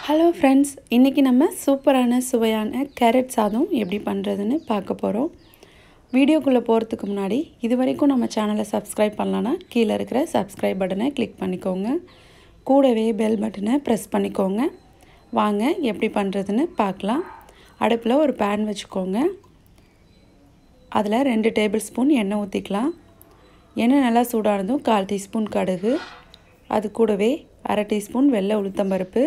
hello friends இன்றைக்கி நம்ம சூப்பரான சுவையான கேரட் சாதம் எப்படி பண்ணுறதுன்னு பார்க்க போகிறோம் வீடியோக்குள்ளே போகிறதுக்கு முன்னாடி இது வரைக்கும் நம்ம சேனலை சப்ஸ்கிரைப் பண்ணலான்னா கீழே இருக்கிற சப்ஸ்கிரைப் பட்டனை கிளிக் பண்ணிக்கோங்க கூடவே பெல் பட்டனை ப்ரெஸ் பண்ணிக்கோங்க வாங்க எப்படி பண்ணுறதுன்னு பார்க்கலாம் அடுப்பில் ஒரு பேன் வச்சுக்கோங்க அதில் ரெண்டு டேபிள் ஸ்பூன் எண்ணெய் ஊற்றிக்கலாம் எண்ணெய் நல்லா சூடானதும் கால் டீஸ்பூன் கடுகு அது கூடவே அரை டீஸ்பூன் வெள்ளை உளுத்தம்பருப்பு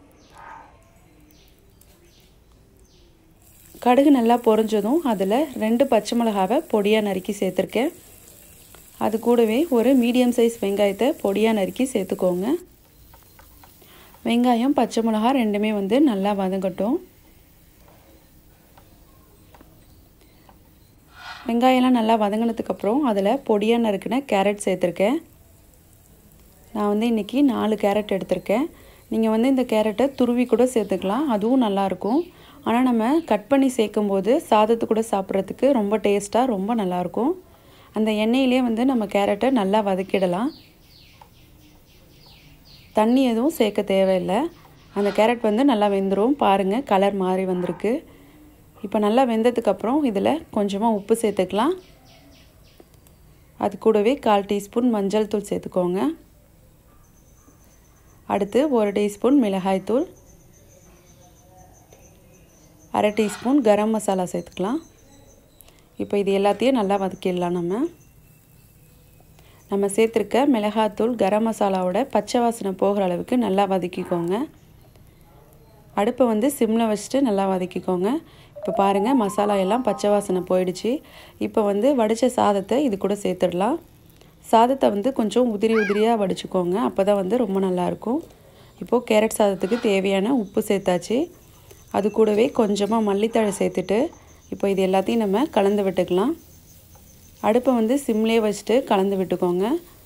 கடுகு நல்லா பொரிஞ்சதும் அதில் ரெண்டு பச்சை மிளகாவை பொடியாக நறுக்கி சேர்த்துருக்கேன் அது கூடவே ஒரு மீடியம் சைஸ் வெங்காயத்தை பொடியாக நறுக்கி சேர்த்துக்கோங்க வெங்காயம் பச்சை மிளகா ரெண்டுமே வந்து நல்லா வதங்கட்டும் வெங்காயம்லாம் நல்லா வதங்கினதுக்கப்புறம் அதில் பொடியாக நறுக்கின கேரட் சேர்த்துருக்கேன் நான் வந்து இன்றைக்கி நாலு கேரட் எடுத்திருக்கேன் நீங்கள் வந்து இந்த கேரட்டை துருவி கூட சேர்த்துக்கலாம் அதுவும் நல்லாயிருக்கும் ஆனால் நம்ம கட் பண்ணி சேர்க்கும்போது சாதத்து கூட சாப்பிட்றதுக்கு ரொம்ப டேஸ்ட்டாக ரொம்ப நல்லாயிருக்கும் அந்த எண்ணெயிலே வந்து நம்ம கேரட்டை நல்லா வதக்கிடலாம் தண்ணி எதுவும் சேர்க்க தேவையில்லை அந்த கேரட் வந்து நல்லா வெந்துடும் பாருங்கள் கலர் மாறி வந்திருக்கு இப்போ நல்லா வெந்ததுக்கப்புறம் இதில் கொஞ்சமாக உப்பு சேர்த்துக்கலாம் அது கூடவே கால் டீஸ்பூன் மஞ்சள் தூள் சேர்த்துக்கோங்க அடுத்து ஒரு டீஸ்பூன் மிளகாய்த்தூள் அரை டீஸ்பூன் கரம் மசாலா சேர்த்துக்கலாம் இப்போ இது எல்லாத்தையும் நல்லா வதக்கிடலாம் நம்ம நம்ம சேர்த்துருக்க மிளகாத்தூள் கரம் மசாலாவோட பச்சை வாசனை போகிற அளவுக்கு நல்லா வதக்கிக்கோங்க அடுப்பை வந்து சிம்மில் வச்சுட்டு நல்லா வதக்கிக்கோங்க இப்போ பாருங்கள் மசாலா எல்லாம் பச்சை வாசனை போயிடுச்சு இப்போ வந்து வடித்த சாதத்தை இது கூட சேர்த்துடலாம் சாதத்தை வந்து கொஞ்சம் உதிரி உதிரியாக வடிச்சுக்கோங்க அப்போ தான் வந்து ரொம்ப நல்லாயிருக்கும் இப்போது கேரட் சாதத்துக்கு தேவையான உப்பு சேர்த்தாச்சு அது கூடவே கொஞ்சமாக மல்லித்தழை சேர்த்துட்டு இப்போ இது எல்லாத்தையும் நம்ம கலந்து விட்டுக்கலாம் அடுப்பை வந்து சிம்லேயே வச்சுட்டு கலந்து விட்டுக்கோங்க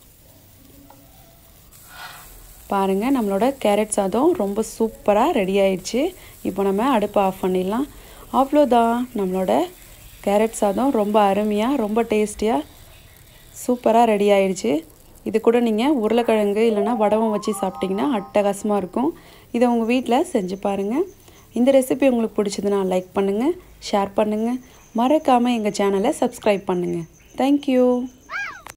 பாருங்கள் நம்மளோட கேரட் சாதம் ரொம்ப சூப்பராக ரெடி ஆயிடுச்சு இப்போ நம்ம அடுப்பை ஆஃப் பண்ணிடலாம் அவ்வளோதான் நம்மளோட கேரட் சாதம் ரொம்ப அருமையாக ரொம்ப டேஸ்டியாக சூப்பராக ரெடி ஆயிடுச்சு இது கூட நீங்கள் உருளைக்கிழங்கு இல்லைனா வடவம் வச்சு சாப்பிட்டிங்கன்னா அட்டகாசமாக இருக்கும் இதை உங்கள் வீட்டில் செஞ்சு பாருங்கள் இந்த ரெசிபி உங்களுக்கு பிடிச்சதுன்னா லைக் பண்ணுங்கள் ஷேர் பண்ணுங்கள் மறக்காமல் எங்கள் சேனலை சப்ஸ்கிரைப் பண்ணுங்கள் தேங்க்யூ